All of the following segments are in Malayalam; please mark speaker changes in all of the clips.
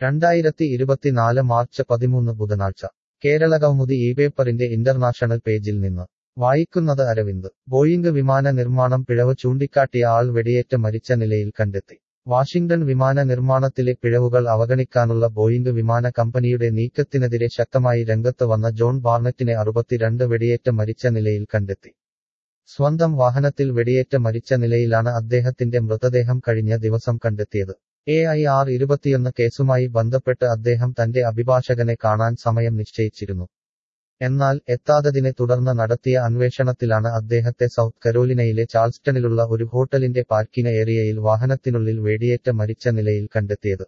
Speaker 1: രണ്ടായിരത്തി ഇരുപത്തിനാല് മാർച്ച് പതിമൂന്ന് ബുധനാഴ്ച കേരള കൗമുദി ഈ പേപ്പറിന്റെ ഇന്റർനാഷണൽ പേജിൽ നിന്ന് വായിക്കുന്നത് അരവിന്ദ് ബോയിംഗ് വിമാന നിർമ്മാണം പിഴവ് ചൂണ്ടിക്കാട്ടിയ ആൾ വെടിയേറ്റ് മരിച്ച നിലയിൽ കണ്ടെത്തി വാഷിംഗ്ടൺ വിമാന നിർമ്മാണത്തിലെ പിഴവുകൾ അവഗണിക്കാനുള്ള ബോയിംഗ് വിമാന കമ്പനിയുടെ നീക്കത്തിനെതിരെ ശക്തമായി രംഗത്ത് വന്ന ജോൺ ബാർണറ്റിനെ അറുപത്തിരണ്ട് വെടിയേറ്റ് മരിച്ച നിലയിൽ കണ്ടെത്തി സ്വന്തം വാഹനത്തിൽ വെടിയേറ്റ് മരിച്ച നിലയിലാണ് അദ്ദേഹത്തിന്റെ മൃതദേഹം കഴിഞ്ഞ ദിവസം കണ്ടെത്തിയത് എ ഐ ആർ ഇരുപത്തിയൊന്ന് കേസുമായി ബന്ധപ്പെട്ട് അദ്ദേഹം തന്റെ അഭിഭാഷകനെ കാണാൻ സമയം നിശ്ചയിച്ചിരുന്നു എന്നാൽ എത്താത്തതിനെ തുടർന്ന് നടത്തിയ അന്വേഷണത്തിലാണ് അദ്ദേഹത്തെ സൗത്ത് കരോലിനയിലെ ചാൾസ്റ്റണിലുള്ള ഒരു ഹോട്ടലിന്റെ പാർക്കിംഗ് ഏരിയയിൽ വാഹനത്തിനുള്ളിൽ വെടിയേറ്റ് മരിച്ച നിലയിൽ കണ്ടെത്തിയത്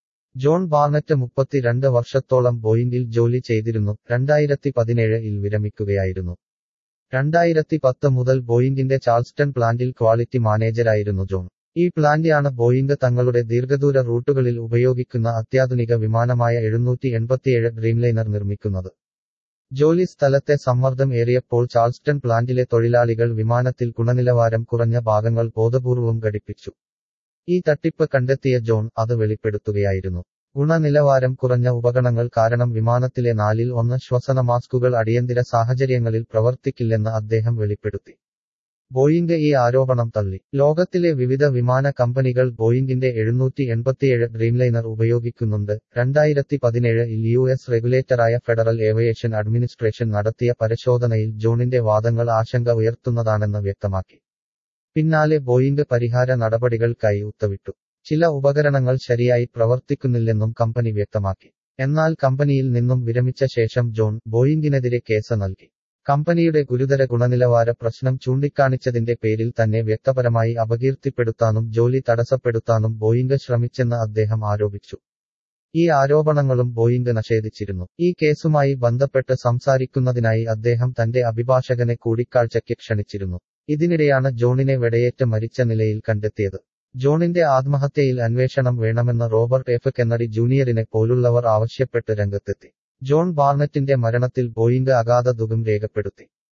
Speaker 1: ജോൺ ബാർണറ്റ് മുപ്പത്തിരണ്ട് വർഷത്തോളം ബോയിംഗിൽ ജോലി ചെയ്തിരുന്നു രണ്ടായിരത്തി പതിനേഴിൽ വിരമിക്കുകയായിരുന്നു രണ്ടായിരത്തി പത്ത് മുതൽ ബോയിംഗിന്റെ ചാൾസ്റ്റൺ പ്ലാന്റിൽ ക്വാളിറ്റി മാനേജരായിരുന്നു ജോൺ ഈ പ്ലാന്റാണ് ബോയിംഗ് തങ്ങളുടെ ദീർഘദൂര റൂട്ടുകളിൽ ഉപയോഗിക്കുന്ന അത്യാധുനിക വിമാനമായ എഴുന്നൂറ്റി എൺപത്തിയേഴ് ഡ്രീംലൈനർ നിർമ്മിക്കുന്നത് ജോലി സ്ഥലത്തെ സമ്മർദ്ദം ഏറിയപ്പോൾ ചാൾസ്റ്റൺ പ്ലാന്റിലെ തൊഴിലാളികൾ വിമാനത്തിൽ ഗുണനിലവാരം കുറഞ്ഞ ഭാഗങ്ങൾ ബോധപൂർവം ഘടിപ്പിച്ചു ഈ തട്ടിപ്പ് കണ്ടെത്തിയ ജോൺ അത് വെളിപ്പെടുത്തുകയായിരുന്നു ഗുണനിലവാരം കുറഞ്ഞ ഉപകരണങ്ങൾ കാരണം വിമാനത്തിലെ നാലിൽ ഒന്ന് ശ്വസന മാസ്കുകൾ അടിയന്തര സാഹചര്യങ്ങളിൽ പ്രവർത്തിക്കില്ലെന്ന് അദ്ദേഹം വെളിപ്പെടുത്തി ബോയിംഗ് ഈ ആരോപണം തള്ളി ലോകത്തിലെ വിവിധ വിമാന കമ്പനികൾ ബോയിംഗിന്റെ എഴുന്നൂറ്റി എൺപത്തിയേഴ് ഡ്രീംലൈനർ ഉപയോഗിക്കുന്നുണ്ട് രണ്ടായിരത്തി പതിനേഴിൽ യു എസ് റെഗുലേറ്ററായ ഫെഡറൽ ഏവിയേഷൻ അഡ്മിനിസ്ട്രേഷൻ നടത്തിയ പരിശോധനയിൽ ജോണിന്റെ വാദങ്ങൾ ആശങ്ക ഉയർത്തുന്നതാണെന്ന് വ്യക്തമാക്കി പിന്നാലെ ബോയിംഗ് പരിഹാര നടപടികൾക്കായി ഉത്തവിട്ടു ചില ഉപകരണങ്ങൾ ശരിയായി പ്രവർത്തിക്കുന്നില്ലെന്നും കമ്പനി വ്യക്തമാക്കി എന്നാൽ കമ്പനിയിൽ നിന്നും വിരമിച്ച ശേഷം ജോൺ ബോയിംഗിനെതിരെ കേസ് നൽകി കമ്പനിയുടെ ഗുരുതര ഗുണനിലവാര പ്രശ്നം ചൂണ്ടിക്കാണിച്ചതിന്റെ പേരിൽ തന്നെ വ്യക്തപരമായി അപകീർത്തിപ്പെടുത്താനും ജോലി തടസ്സപ്പെടുത്താനും ബോയിംഗ് ശ്രമിച്ചെന്ന് അദ്ദേഹം ആരോപിച്ചു ഈ ആരോപണങ്ങളും ബോയിംഗ് നിഷേധിച്ചിരുന്നു ഈ കേസുമായി ബന്ധപ്പെട്ട് സംസാരിക്കുന്നതിനായി അദ്ദേഹം തന്റെ അഭിഭാഷകനെ കൂടിക്കാഴ്ചയ്ക്ക് ക്ഷണിച്ചിരുന്നു ഇതിനിടെയാണ് ജോണിനെ വെടയേറ്റ് മരിച്ച നിലയിൽ കണ്ടെത്തിയത് ജോണിന്റെ ആത്മഹത്യയിൽ അന്വേഷണം വേണമെന്ന് റോബർട്ട് എഫ് കെന്നഡി ജൂനിയറിനെ പോലുള്ളവർ ആവശ്യപ്പെട്ട് രംഗത്തെത്തി ജോൺ ബാർണറ്റിന്റെ മരണത്തിൽ ബോയിംഗ് അഗാധ ദുഃഖം രേഖപ്പെടുത്തി